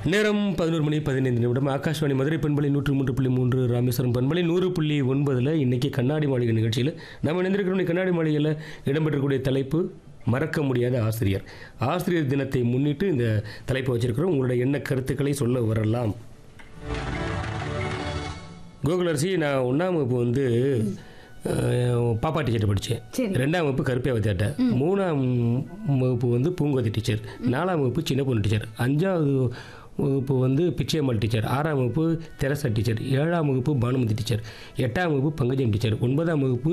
நேரம் பதினோரு மணி பதினைந்து நிமிடம் ஆகாஷ்வாணி மதுரை பண்பலை நூற்று மூன்று புள்ளி மூன்று ராமேஸ்வரம் பண்பலை நூறு புள்ளி ஒன்பதில் இன்னைக்கு கண்ணாடி மாளிகை நிகழ்ச்சியில் நம்ம இணைந்திருக்கிறோம் இன்னைக்கு கண்ணாடி மாளிகையில் இடம்பெற்றக்கூடிய தலைப்பு மறக்க முடியாத ஆசிரியர் ஆசிரியர் தினத்தை முன்னிட்டு இந்த தலைப்பை வச்சிருக்கிறோம் உங்களுடைய என்ன கருத்துக்களை சொல்ல வரலாம் கோகுலரசி நான் ஒன்றாம் வகுப்பு வந்து அஹ், பாப்பா டீச்சர் படித்தேன் சரி. ரெண்டாம் வகுப்பு கருப்பையாவை தேட்டேன் மூணாம் வகுப்பு வந்து பூங்கோதி டீச்சர் நாலாம் வகுப்பு சின்ன பொண்ணு டீச்சர் அஞ்சாவது வகுப்பு வந்து பிச்சையம்மாள் டீச்சர் ஆறாம் வகுப்பு தெரசா டீச்சர் ஏழாம் வகுப்பு பானுமதி டீச்சர் எட்டாம் வகுப்பு பங்கஜம் டீச்சர் ஒன்பதாம் வகுப்பு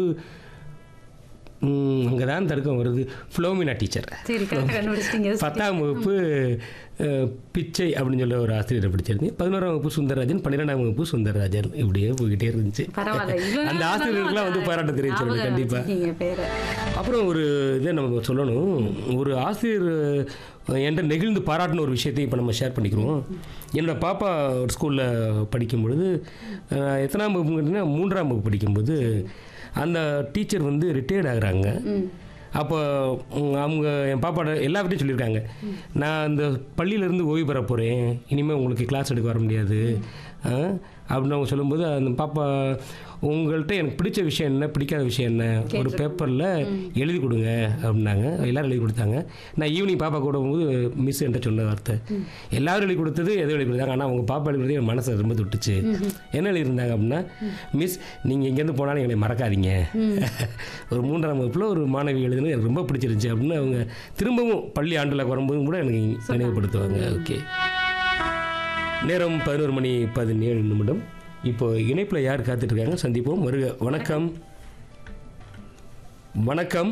அங்கே தான் தடுக்கம் வருது ஃப்ளோமினா டீச்சர் சரி கரெக்டாக கண்டுபிடிச்சிட்டீங்க பத்தாம் வகுப்பு அஹ், பிச்சை அப்படின்னு சொல்ல ஒரு ஆசிரியரை படிச்சிருந்தேன் பதினோராம் வகுப்பு சுந்தரராஜன் பன்னிரெண்டாம் வகுப்பு சுந்தரராஜன் இப்படியே போய்கிட்டே இருந்துச்சு பரவாயில்ல இவ்வளவு அந்த நாள் ஆசிரியர்களுக்கெல்லாம் வந்து பாராட்டு தெரிவிச்சிருக்கேன் ஞாபகம் கண்டிப்பாக வச்சிருக்கீங்க பேரை அப்புறம் ஒரு இதை நம்ம சொல்லணும் ஒரு ஆசிரியர் அஹ், என்கிட்ட நெகிழ்ந்து பாராட்டின ஒரு விஷயத்தை இப்போ நம்ம ஷேர் பண்ணிக்கிறோம் என்னோட பாப்பா ஒரு ஸ்கூலில் படிக்கும் பொழுது அஹ், எத்தனாம் வகுப்பு கேட்டிங்கன்னா மூன்றாம் வகுப்பு படிக்கும்போது அந்த டீச்சர் வந்து ரிட்டையர்ட் ஆகுறாங்க ம் அப்போ உம், அவங்க என் பாப்பாட்ட எல்லார்கிட்டையும் சொல்லியிருக்காங்க நான் அந்த பள்ளியிலேருந்து ஓய்வு பெற போகிறேன் இனிமேல் உங்களுக்கு கிளாஸ் எடுக்க வர முடியாது ஆ? அப்படின்னு அவங்க சொல்லும்போது அந்த பாப்பா உங்கள்கிட்ட எனக்கு பிடிச்ச விஷயம் என்ன பிடிக்காத விஷயம் என்ன ஒரு பேப்பரில் எழுதி கொடுங்க அப்படின்னாங்க எல்லாரும் எழுதி கொடுத்தாங்க நான் ஈவினிங் பாப்பா கூட போகும்போது மிஸ் என்கிட்ட சொன்ன வார்த்தை எல்லாரும் எழுதி கொடுத்தது எதோ எழுதி கொடுத்தாங்க ஆனால் அவங்க பாப்பா எழுதி கொடுத்தது என் மனசை ரொம்ப தொட்டுச்சு என்ன எழுதியிருந்தாங்க அப்படின்னா மிஸ் நீங்கள் இங்கேருந்து போனாலும் எங்களை மறக்காதீங்க ஒரு மூன்றாம் வகுப்பில் ஒரு மாணவி எழுதுனது எனக்கு ரொம்ப பிடிச்சிருந்துச்சு அப்படின்னு அவங்க திரும்பவும் பள்ளி ஆண்டில் வரும்போதும் கூட எனக்கு நினைவுபடுத்துவாங்க ஓகே நேரம் பதினோரு மணி பதினேழு நிமிடம் இப்போ இணைப்பில் யார் காத்துட்டு இருக்காங்க சந்திப்போம் வருக வணக்கம் வணக்கம்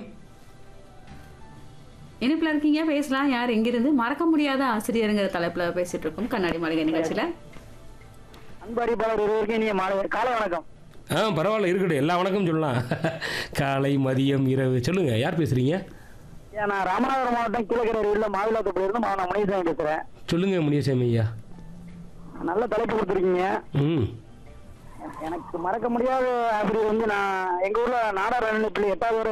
இனிப்புல இருக்கீங்க பேசலாம் யார் எங்கிருந்து மறக்க முடியாத ஆசிரியருங்கிற தலைப்புல பேசிட்டு இருக்கோம் கண்ணாடி மாளிகை நிகழ்ச்சியில அன்பறிப்பாளர் ஒருவருக்கு இனிய மாலை காலை வணக்கம் ஆ பரவாயில்ல இருக்கட்டும் எல்லா வணக்கம் சொல்லலாம் காலை மதியம் இரவு சொல்லுங்க யார் பேசுறீங்க ஏன் நான் ராமநாதபுரம் மாவட்டம் கீழக்கரை உள்ள மாவிலாத்தப்படி இருந்து மாவன முனிசாமி பேசுறேன் சொல்லுங்க முனியசாமி ஐயா நல்ல தலைப்பு கொடுத்துருக்கீங்க ம் எனக்கு மறக்க முடியாத ஆசிரியர் வந்து நான் எங்க ஊர்ல நாடார் அணிப்பிள்ளை எட்டாவது வரை